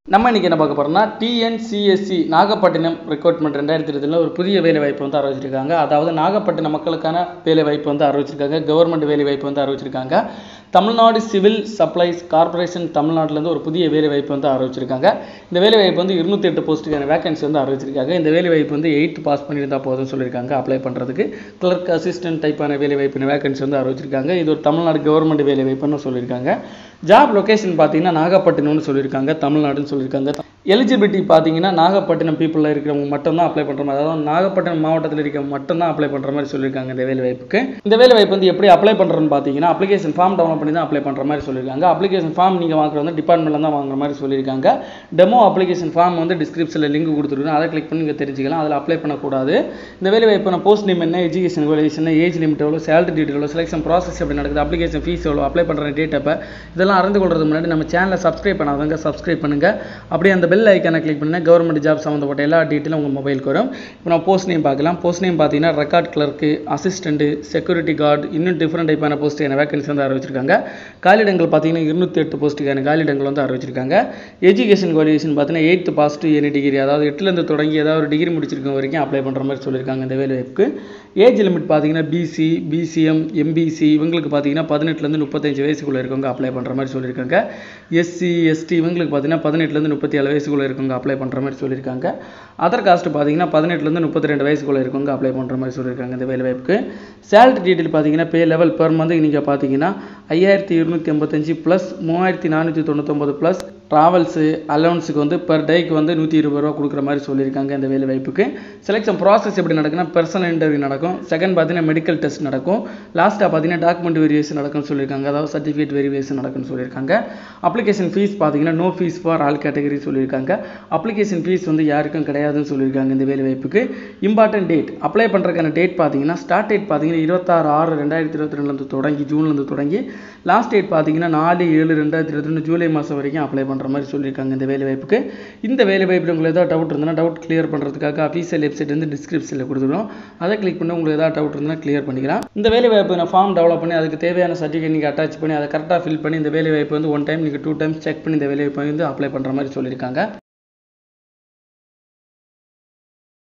நம்ம இன்றைக்கி என்ன பார்க்க போகிறோம்னா டிஎன்சிஎஸ்சி நாகப்பட்டினம் ரெக்ரூட்மெண்ட் ரெண்டாயிரத்தி இருபதில் ஒரு புதிய வேலை வாய்ப்பு வந்து அறிவிச்சிருக்காங்க அதாவது நாகப்பட்டினம் மக்களுக்கான வேலை வாய்ப்பு வந்து அறிவிச்சிருக்காங்க கவர்மெண்ட் வேலை வாய்ப்பு வந்து அறிவிச்சிருக்காங்க தமிழ்நாடு சிவில் சப்ளைஸ் கார்ப்பரேஷன் தமிழ்நாட்டிலேருந்து ஒரு புதிய வேலை வாய்ப்பு வந்து அறிவிச்சிருக்காங்க இந்த வேலை வாய்ப்பு வந்து இருநூத்தி எட்டு போஸ்ட்டுக்கான வேகன்சி வந்து அறிவிச்சிருக்காங்க இந்த வேலை வாய்ப்பு வந்து எயித் பாஸ் பண்ணியிருந்தா போதும் சொல்லியிருக்காங்க அப்ளை பண்ணுறதுக்கு கிளர்க் அசிஸ்டன்ட் டைப்பான வேலை வாய்ப்பு வேகன்சி வந்து அறிவிச்சிருக்காங்க இது ஒரு தமிழ்நாடு கவர்மெண்ட் வேலை வாய்ப்புன்னு சொல்லியிருக்காங்க ஜாப் லொகேஷன் பார்த்தீங்கன்னா நாகப்பட்டினம்னு சொல்லியிருக்காங்க தமிழ்நாடுன்னு சொல்லியிருக்காங்க எலிஜிபிலிட்டி பார்த்தீங்கன்னா நாகப்பட்டினம் பீப்புளில் இருக்கிறவங்க மட்டும்தான் அப்ளை பண்ணுற மாதிரி அதாவது நாகப்பட்டினம் மாவட்டத்தில் இருக்கிறவங்க மட்டும்தான் அப்ளை பண்ணுற மாதிரி சொல்லியிருக்காங்க இந்த வேலை வாய்ப்புக்கு இந்த வேலை வாய்ப்பு வந்து எப்படி அப்ளை பண்ணுறதுன்னு பார்த்தீங்கன்னா அப்ளிகேஷன் ஃபார்ம் டவுன்லோட் பண்ணி தான் அப்ளை பண்ணுற மாதிரி சொல்லியிருக்காங்க அப்ளிகேஷன் ஃபார்ம் நீங்கள் வாங்குறது வந்து டிபார்ட்மெண்ட்டில் தான் வாங்குற மாதிரி சொல்லியிருக்காங்க டெமோ அப்ளிகேஷன் ஃபார்ம் வந்து டிஸ்கிரிப்ஷனில் லிங்க் கொடுத்துருக்கோம் அதை கிளிக் பண்ணி நீங்கள் தெரிஞ்சுக்கலாம் அதில் அப்ளை பண்ணக்கூடாது இந்த வேலை வாய்ப்பான போஸ்ட் நேம் என்ன எஜுகேஷன் குவாலிஃபிகேஷன் ஏஜ் லிமிட் எவ்வளோ சேலரி டீட்டெயில் எவ்வளோ செலெக்ஷன் ப்ராசஸ் எப்படி நடக்குது அப்ளிகேஷன் ஃபீஸ் எவ்வளோ அப்ளை பண்ணுற டேட் அப்போ இதெல்லாம் அறிந்து கொள்றதுக்கு முன்னாடி நம்ம சேனலை சப்ஸ்கிரைப் பண்ணாதவங்க சப்ஸ்கிரைப் பண்ணுங்கள் அப்படியே அந்த பெல் ஐக்கானை கிளிக் பண்ணால் கவர்மெண்ட் ஜாப் சம்மந்தப்பட்ட எல்லா டீட்டெயிலும் உங்கள் மொபைலுக்கு வரும் இப்போ நான் போஸ்ட் நேம் பார்க்கலாம் போஸ்ட் நேம் பார்த்தீங்கன்னா record clerk assistant security guard இன்னும் டிஃப்ரெண்ட் டைப்பான போஸ்ட்டுக்கான வேகன்சி வந்து அறிவிச்சிருக்காங்க காலிடங்கள் பார்த்தீங்கன்னா இருநூத்தி எட்டு போஸ்ட்டுக்கான காலிடங்கள் வந்து அறிவிச்சிருக்காங்க எஜுகேஷன் குவாலிஃபிகேஷன் பார்த்தீங்கன்னா eighth pass to any degree அதாவது எட்டுலேருந்து தொடங்கி ஏதாவது ஒரு டிகிரி முடிச்சிருக்க வரைக்கும் அப்ளை பண்ணுற மாதிரி சொல்லியிருக்காங்க இந்த வேலை வாய்ப்புக்கு ஏஜ் லிமிட் பார்த்தீங்கன்னா பிசி பிசிஎம் எம்பிசி இவங்களுக்கு பார்த்தீங்கன்னா பதினெட்டுலேருந்து முப்பத்தஞ்சு வயசுக்குள்ளே இருக்கவங்க அப்ளை பண்ணுற மாதிரி சொல்லியிருக்காங்க எஸ்சி எஸ்டி இவங்களுக்கு பார்த்தீங்கன்னா பதினெட்டுலேருந்து முப்பத்தி ஏழு வயசுக்குள்ளே இருக்கவங்க அப்ளை பண்ணுற மாதிரி சொல்லியிருக்காங்க அதர் காஸ்ட் பார்த்தீங்கன்னா பதினெட்டுலேருந்து முப்பத்தி ரெண்டு வயசுக்குள்ளே இருக்கவங்க அப்ளை பண்ணுற மாதிரி சொல்லியிருக்காங்க இந்த வேலை வாய்ப்புக்கு சேலரி டீட்டெயில் பார்த்தீங்கன்னா பே லெவல் பெர் மந்த் நீங்கள் பார்த்தீங்கன்னா ஐயாயிரத்தி இருநூற்றி எண்பத்தஞ்சு ப்ளஸ் மூவாயிரத்தி நானூற்றி தொண்ணூத்தொம்பது ப்ளஸ் ட்ராவல்ஸு அலவன்ஸுக்கு வந்து பெர் டேக்கு வந்து நூற்றி இருபது ரூபா கொடுக்குற மாதிரி சொல்லியிருக்காங்க இந்த வேலை வாய்ப்புக்கு செலெக்ஷன் ப்ராசஸ் எப்படி நடக்குன்னா பர்சனல் இன்டர்வியூ நடக்கும் செகண்ட் பார்த்தீங்கன்னா மெடிக்கல் டெஸ்ட் நடக்கும் லாஸ்ட்டாக பார்த்தீங்கன்னா டாக்குமெண்ட் வெரிஃபிகேஷன் நடக்கும்னு சொல்லியிருக்காங்க அதாவது சர்டிஃபிகேட் வெரிஃபிகேஷன் நடக்கும்னு சொல்லியிருக்காங்க அப்ளிகேஷன் ஃபீஸ் பார்த்தீங்கன்னா no fees for all category சொல்லியிருக்காங்க அப்ளிகேஷன் ஃபீஸ் வந்து யாருக்கும் கிடையாதுன்னு சொல்லியிருக்காங்க இந்த வேலை வாய்ப்புக்கு இம்பார்ட்டன்ட் டேட் அப்ளை பண்ணுறதுக்கான டேட் பார்த்தீங்கன்னா ஸ்டார்ட் டேட் பார்த்தீங்கன்னா இருபத்தாறு ஆறு ரெண்டாயிரத்தி இருபத்தி ரெண்டுலேருந்து தொடங்கி ஜூன்லேருந்து தொடங்கி லாஸ்ட் டேட் பார்த்தீங்கன்னா நாலு ஏழு ரெண்டாயிரத்தி இருபத்தி ரெண்டு ஜூலை மாதம் வரைக்கும் அப்ளை பண்ணுற மாதிரி சொல்லியிருக்காங்க இந்த வேலை வாய்ப்புக்கு இந்த வேலை வாய்ப்பில் உங்களுக்கு ஏதாவது டவுட் இருந்ததுன்னா டவுட் கிளியர் பண்ணுறதுக்காக அஃபீஷியல் வெப்சைட் வந்து டிஸ்கிரிப்ஷனில் கொடுத்துருவோம் அதை கிளிக் பண்ணி உங்களுக்கு ஏதாவது டவுட் இருந்தால் கிளியர் பண்ணிக்கலாம் இந்த வேலை வாய்ப்பு நான் ஃபார்ம் டெவலப் பண்ணி அதுக்கு தேவையான சர்டிஃபிகேட் நீங்கள் அட்டாச் பண்ணி அதை கரெக்டாக ஃபில் பண்ணி இந்த வேலை வாய்ப்பு வந்து ஒன் டைம் நீங்கள் டூ டைம்ஸ் செக் பண்ணி இந்த வேலை வாய்ப்பை வந்து அப்ளை பண்ணுற மாதிரி சொல்லியிருக்காங்க